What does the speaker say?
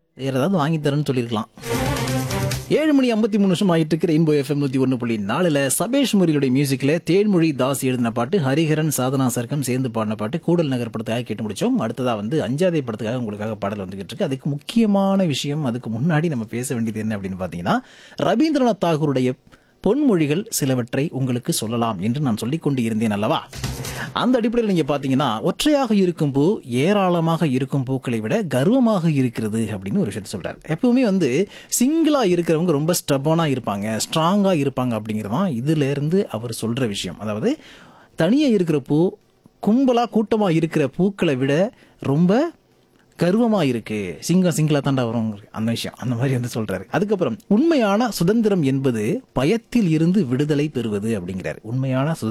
வேற ஏதாவது வாங்கி தரேன்னு சொல்லியிருக்கலாம் ஏழு மணி ஐம்பத்தி மூணு நிமிஷம் ஆயிட்டு இருக்கிற இன்போ எஃப்எம் நூத்தி ஒன்று புள்ளி நாலுல சபேஷ் முரிகளுடைய மியூசிக்ல தேன்மொழி தாஸ் எழுதின பாட்டு ஹரிஹரன் சாதனா சர்க்கம் சேர்ந்து பாடின பாட்டு கூடல் நகர் படத்துக்காக கேட்டு முடிச்சோம் அடுத்ததா வந்து அஞ்சாதே படத்துக்காக உங்களுக்காக பாடல் வந்துகிட்டு இருக்கு அதுக்கு முக்கியமான விஷயம் அதுக்கு முன்னாடி நம்ம பேச வேண்டியது என்ன அப்படின்னு பாத்தீங்கன்னா ரவீந்திரநாத் தாகூருடைய பொன்மொழிகள் சிலவற்றை உங்களுக்கு சொல்லலாம் என்று நான் சொல்லிக் கொண்டு இருந்தேன் அல்லவா அந்த அடிப்படையில் நீங்க பாத்தீங்கன்னா ஒற்றையாக இருக்கும் பூ ஏராளமாக இருக்கும் பூக்களை விட கர்வமாக இருக்கிறது அப்படின்னு ஒரு விஷயத்த சொல்றாரு எப்பவுமே வந்து சிங்கிளா இருக்கிறவங்க ரொம்ப ஸ்டபனா இருப்பாங்க ஸ்ட்ராங்கா இருப்பாங்க அப்படிங்கிறதான் இதுல இருந்து அவர் சொல்ற விஷயம் அதாவது தனியா இருக்கிற பூ கும்பலா கூட்டமா இருக்கிற பூக்களை விட ரொம்ப கர்வமா இருக்கு சிங்கம் சிங்கிளா தாண்டா வரும் அந்த விஷயம் அந்த மாதிரி வந்து சொல்றாரு அதுக்கப்புறம் உண்மையான சுதந்திரம் என்பது பயத்தில் இருந்து விடுதலை பெறுவது அப்படிங்கிறாரு உண்மையான சுதந்திரம்